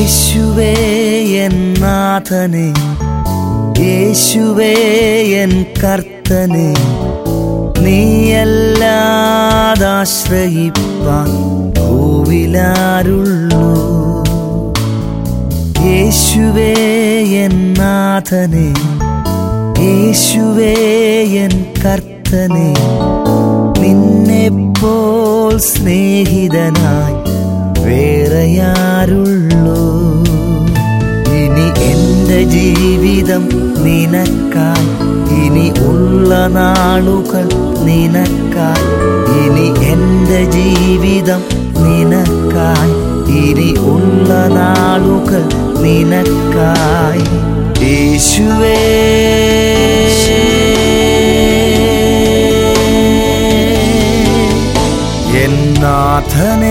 യേശുവേ എൻ നാഥനെ യേശുവേ എൻ കർത്തനെ നീയല്ലാതാശ്രയിപ്പാൻ ഭൂവിലാരുള്ളൂ യേശുവേ എൻ നാഥനെ യേശുവേ എൻ കർത്തനെ നിന്നെപ്പോൾ സ്നേഹിതനായി വേറെയാരുള്ളൂ ഇനി എന്റെ ജീവിതം നിനക്കായി ഇനി ഉള്ള നാളുകൾ നിനക്കായി ഇനി എന്റെ ജീവിതം നിനക്കായി ഇനി ഉള്ള നാളുകൾ നിനക്കായി യേശുവേ എന്നാഥനേ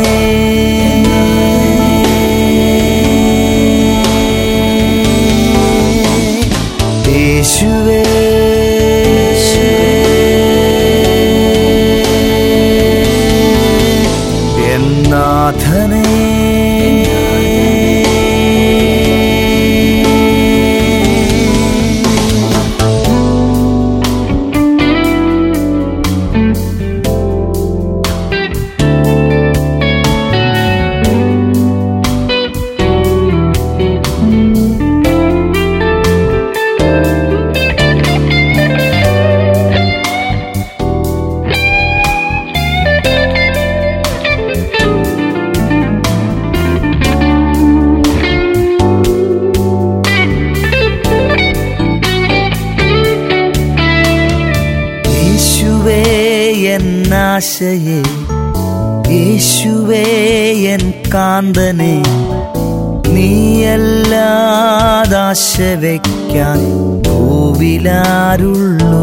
യേശുവേ എന്നാഥനേ യേശുവേ എന്നാശയെ യേശുവേ എൻ കാന്തനെ നീയല്ലാതാശ വയ്ക്കാൻ ഭൂവിലാരുള്ളൂ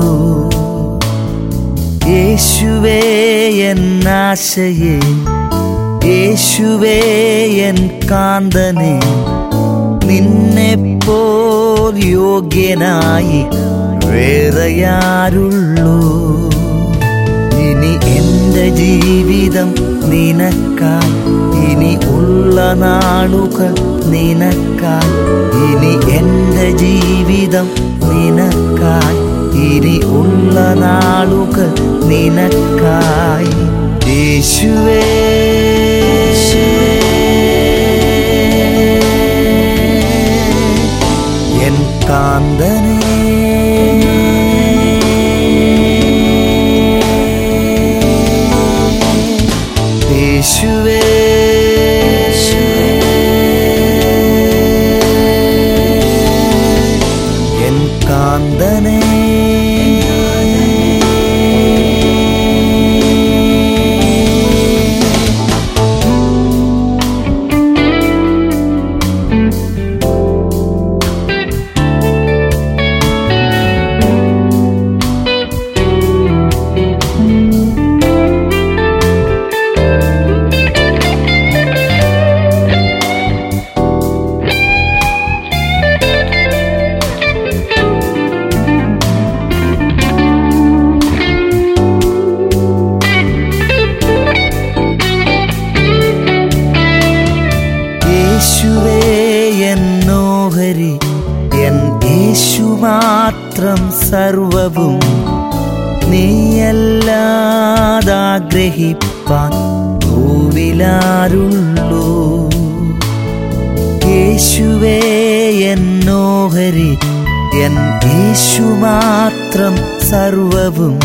യേശുവേ എന്നാശയെ യേശുവേ എൻ കാന്തനെ നിന്നെപ്പോൽ യോഗ്യനായി വേറെയാരുള്ളൂ ഇനി എന്റെ ജീവിതം നിനക്കായി ഇനി ഉള്ള നാളുകൾ നിനക്കായി ഇനി എന്റെ ജീവിതം നിനക്കായി ഇനി ഉള്ള നാളുകൾ നിനക്കായി യേശുവേ എൻ കാന്തനേ യേശുവേ എൻ കാന്തനേ യേശുവേ എന്നോഹരി എൻ യേശു മാത്രം സർവവും നീയല്ലാതാഗ്രഹിപ്പാൻ ഭൂവിലാരുള്ളൂ യേശുവേ എന്നോഹരി എൻ യേശു മാത്രം സർവവും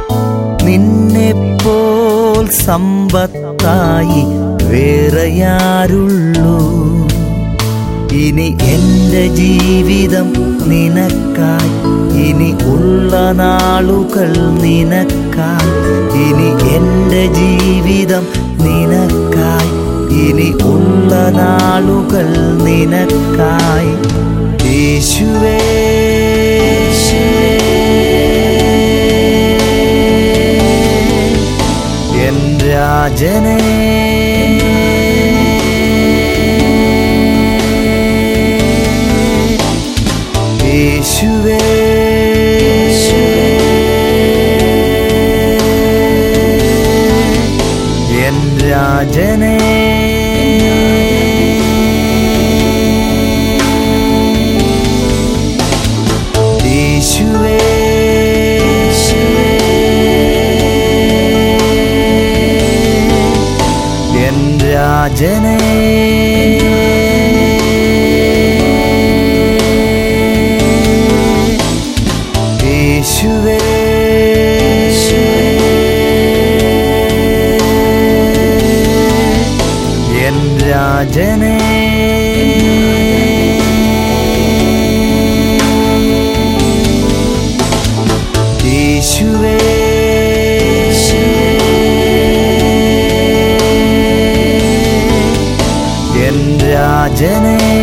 നിന്നെപ്പോൽ സമ്പത്തായി വേറെയാരുള്ളൂ ഇനി എന്റെ ജീവിതം നിനക്കായി ഇനി ഉള്ള നാളുകൾ നിനക്കായി ഇനി എന്റെ ജീവിതം നിനക്കായി ഇനി ഉള്ള നാളുകൾ നിനക്കായി യേശുവേ എൻ രാജനേ യേശുവേ എൻ രാജനേ രാജനേ യേശുവേ എൻ രാജനേ യേശുവേ എൻ രാജനേ